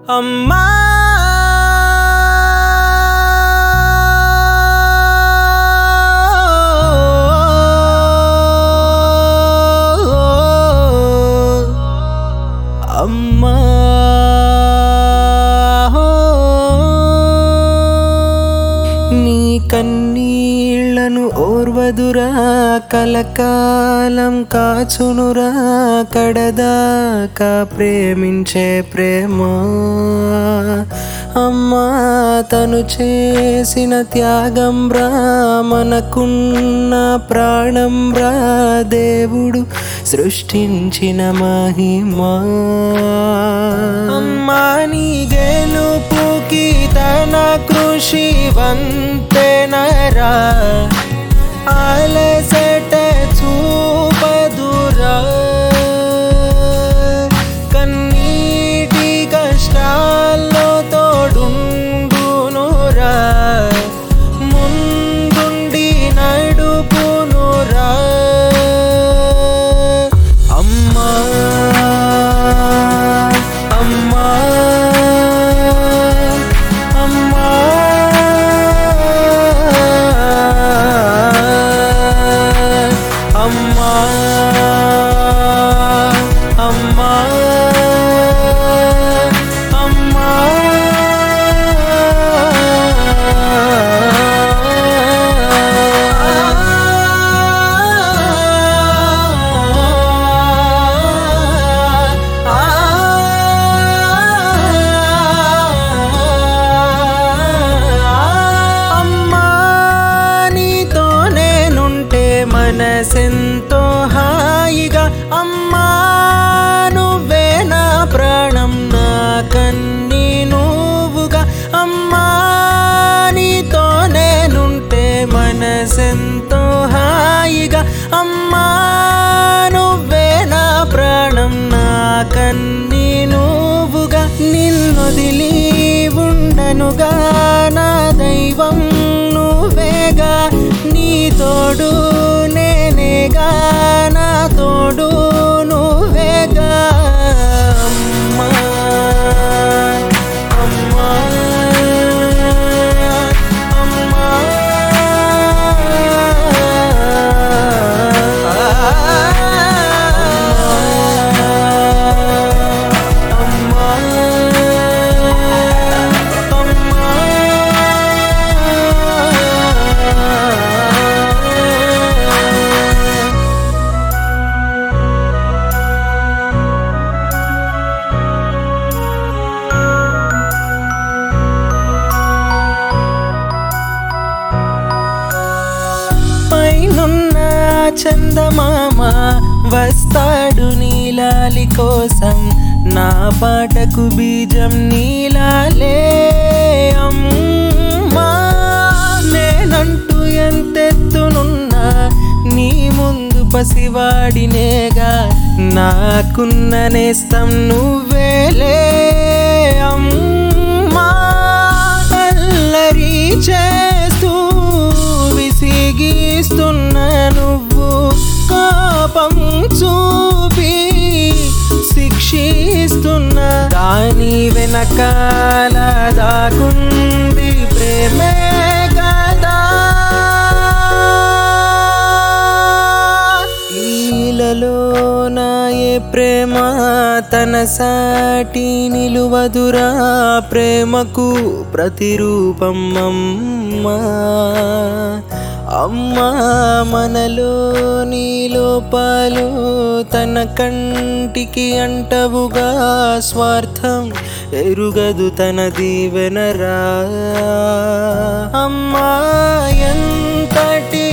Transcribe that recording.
అమ్మా అమ్మా నీ కన్నీళ్లను ఓర్వదురా కలకాలం కాచునురా కడదాకా ప్రేమించే ప్రేమ అమ్మా తను చేసిన త్యాగం రా మనకున్న ప్రాణం రా దేవుడు సృష్టించిన మహిమా అమ్మా నీ గెలుపుకి తన కృషి వంతెనరా అలసట చూపదురా కన్నీటి కష్టాల్లో తోడుండునురా ముందుండి నడుపునురా అమ్మా అమ్మా అమ్మా అమ్మా అమ్మా అమ్మా అమ్మా నీతో నేనుంటే మనసెంతో హాయిగా అమ్మా నువ్వే నా ప్రాణం నా కన్ని నువ్వుగా అమ్మా నీతో నేనుంటే మనసెంతో హాయిగా అమ్మా నువ్వే నా ప్రాణం నా కన్ని నువ్వుగా నిన్నొదిలి ఉండనుగా నా దైవం నువ్వేగా నీ తోడు నేనేగా నా తోడు నువ్వేగా అమ్మా అమ్మా అమ్మా అమ్మా పైనున్న చందమామ వస్తాడు నీలాలి కోసం నా పాటకు బీజం నీలాలే అమ్మా నేనంటూ ఎంతెత్తునున్నా నీ ముందు పసివాడినేగా నాకున్న నేస్తం నువ్వేలే అమ్మా అల్లరి చేస్తూ విసిగిస్తున్న నువ్వు కోపం చూపి శిక్షిస్తున్న దాని వెనకాల దాగుంది ప్రేమే కదా ఈలలో నాయే ప్రేమ తన సాటి నిలువదురా ప్రేమకు ప్రతిరూపం అమ్మా అమ్మా మనలో నీ లోపాలు తన కంటికి అంటవుగా స్వార్థం ఎరుగదు తన దీవెనరా అమ్మా ఎంతటి